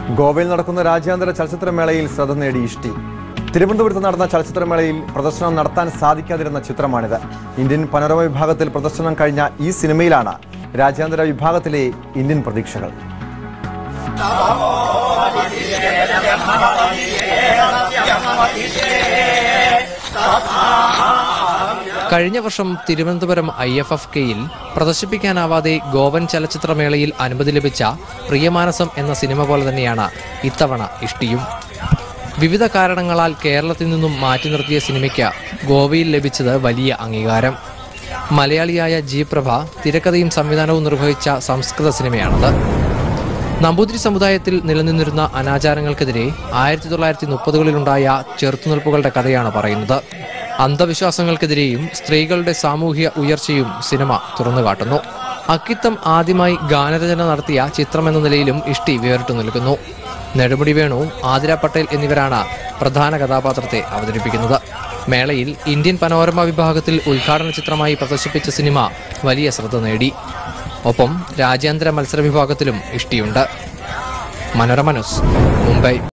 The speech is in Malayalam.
ഗോവയിൽ നടക്കുന്ന രാജ്യാന്തര ചലച്ചിത്രമേളയിൽ ശ്രദ്ധ നേടി ഇഷ്ടി തിരുവനന്തപുരത്ത് നടന്ന ചലച്ചിത്രമേളയിൽ പ്രദർശനം നടത്താൻ സാധിക്കാതിരുന്ന ചിത്രമാണിത് ഇന്ത്യൻ പനോരമ വിഭാഗത്തിൽ പ്രദർശനം കഴിഞ്ഞ ഈ സിനിമയിലാണ് രാജ്യാന്തര വിഭാഗത്തിലെ ഇന്ത്യൻ പ്രതീക്ഷകൾ കഴിഞ്ഞ വർഷം തിരുവനന്തപുരം ഐ എഫ് എഫ് കെയിൽ പ്രദർശിപ്പിക്കാനാവാതെ ഗോവൻ ചലച്ചിത്രമേളയിൽ അനുമതി ലഭിച്ച പ്രിയമാനസം എന്ന സിനിമ പോലെ തന്നെയാണ് ഇത്തവണ ഇഷ്ടിയും വിവിധ കാരണങ്ങളാൽ കേരളത്തിൽ നിന്നും മാറ്റി നിർത്തിയ സിനിമയ്ക്ക് ഗോവയിൽ ലഭിച്ചത് വലിയ അംഗീകാരം മലയാളിയായ ജി പ്രഭ തിരക്കഥയും സംവിധാനവും നിർവഹിച്ച സംസ്കൃത സിനിമയാണത് നമ്പൂതിരി സമുദായത്തിൽ നിലനിന്നിരുന്ന അനാചാരങ്ങൾക്കെതിരെ ആയിരത്തി തൊള്ളായിരത്തി മുപ്പതുകളിലുണ്ടായ ചെറുത്തുനിൽപ്പുകളുടെ കഥയാണ് പറയുന്നത് അന്ധവിശ്വാസങ്ങൾക്കെതിരെയും സ്ത്രീകളുടെ സാമൂഹ്യ ഉയർച്ചയും സിനിമ തുറന്നുകാട്ടുന്നു അക്കിത്തം ആദ്യമായി ഗാനരചന നടത്തിയ ചിത്രമെന്ന നിലയിലും ഇഷ്ടി വേറിട്ടു നിൽക്കുന്നു നെടുമുടി വേണു ആതിര പട്ടേൽ എന്നിവരാണ് പ്രധാന കഥാപാത്രത്തെ അവതരിപ്പിക്കുന്നത് മേളയിൽ ഇന്ത്യൻ പനോരമ വിഭാഗത്തിൽ ഉദ്ഘാടന ചിത്രമായി പ്രദർശിപ്പിച്ച സിനിമ വലിയ ശ്രദ്ധ നേടി ഒപ്പം രാജ്യാന്തര മത്സര വിഭാഗത്തിലും ഇഷ്ടിയുണ്ട് മനോരമ ന്യൂസ് മുംബൈ